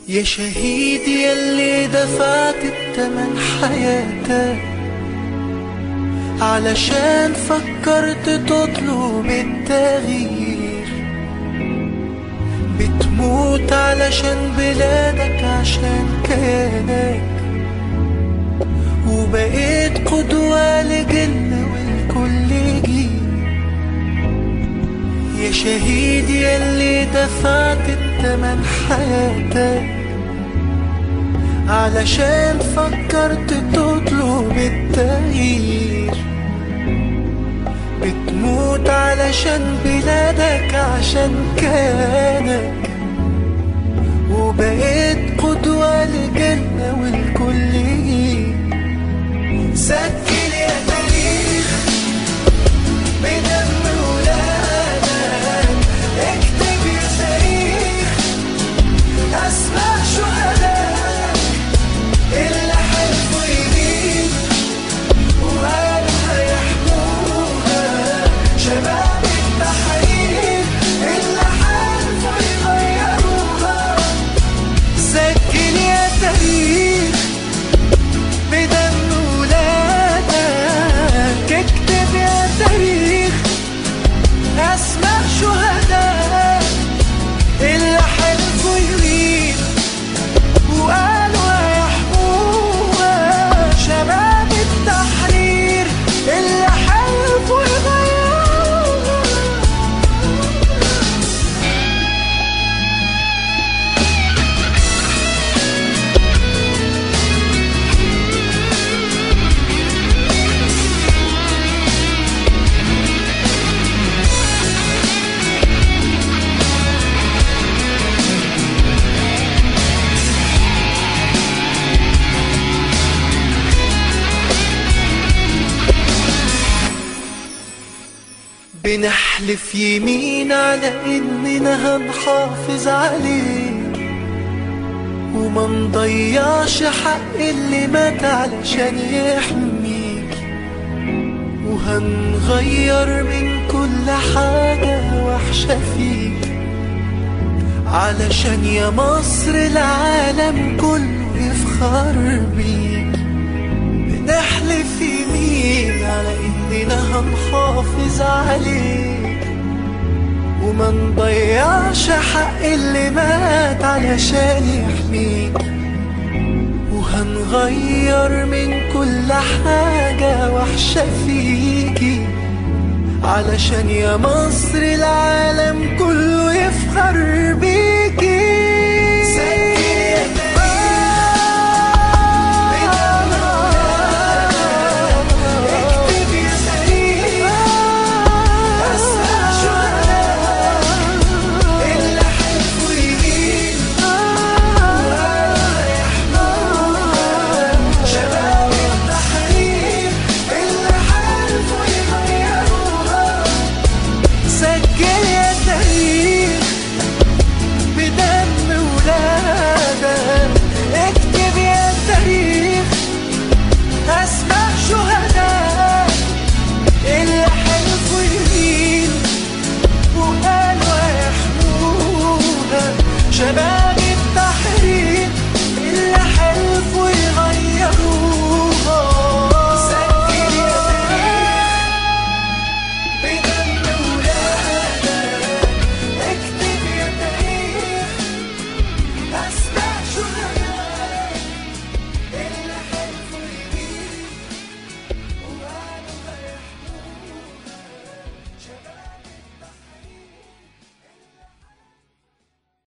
يا شهيد يلي دفعت التمن حياتك علشان فكرت تطلب التغيير بتموت علشان بلادك عشان كيانك وبقيت قدوة لجيلنا والكل جيل يا شهيد يلي دفعت التمن حياتك علشان فكرت تطلب التغيير بتموت علشان بلادك عشان كانك وبقيت قدوة لجيلنا والكل جيل سجل يا تاريخ بدم ولادك اكتب يا تاريخ اسماء شهداء اللي حلفوا يمين وقالوا هيحموها شباب التحرير اللي حلفوا يغيروها سجل يا تاريخ بدم ولادك اكتب يا تاريخ اسماء شهداء اللي حلفوا يمين وقالوا هيحموها شباب التحرير اللي حلفوا يغيروها بنحلف يمين على اننا هنحافظ عليه وما نضيعش حق اللي مات علشان يحميك وهنغير من كل حاجة وحشة فيك علشان يا مصر العالم كله يفخر بيك بنحلف يمين على اننا هنحافظ عليك وما نضيعش حق اللي مات علشان يحميك وهنغير من كل حاجة وحشة فيكي علشان يا مصر العالم كله يفخر بيكي